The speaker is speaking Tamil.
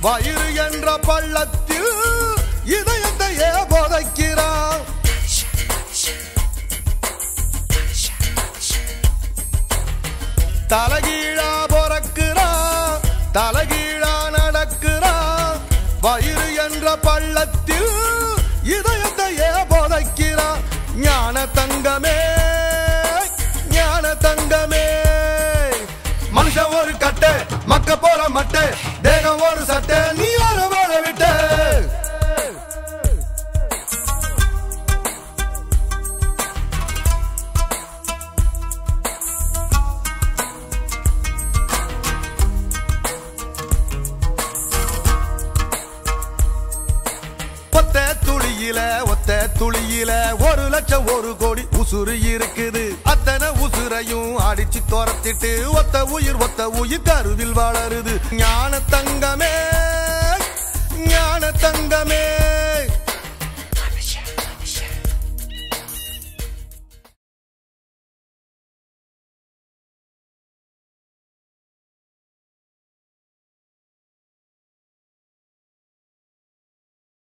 வயிறு என்ற பள்ளத்தில் இதயத்தையே புதைக்கிறான் தலகீழா பொறக்கிறான் தலகீழா நடக்கிறான் வயிறு என்ற பள்ளத்தில் இதயத்தையே புதைக்கிறான் ஞான தங்கமே ஞான தங்கமே மனுஷன் ஒரு கட்டை மக்க போற மட்டை தேகம் ஒரு சட்டை நீ ஒரு வாழ விட்ட ஒத்த துளியில ஒத்த துளியில ஒரு லட்சம் ஒரு கோடி உசுறு இருக்குது அத்தனை உசுரையும் அடிச்சு துரத்திட்டு ஒத்த உயிர் ஒத்த உயிர் கருவில் வளருது ஞான தங்கமே ஞான தங்கமே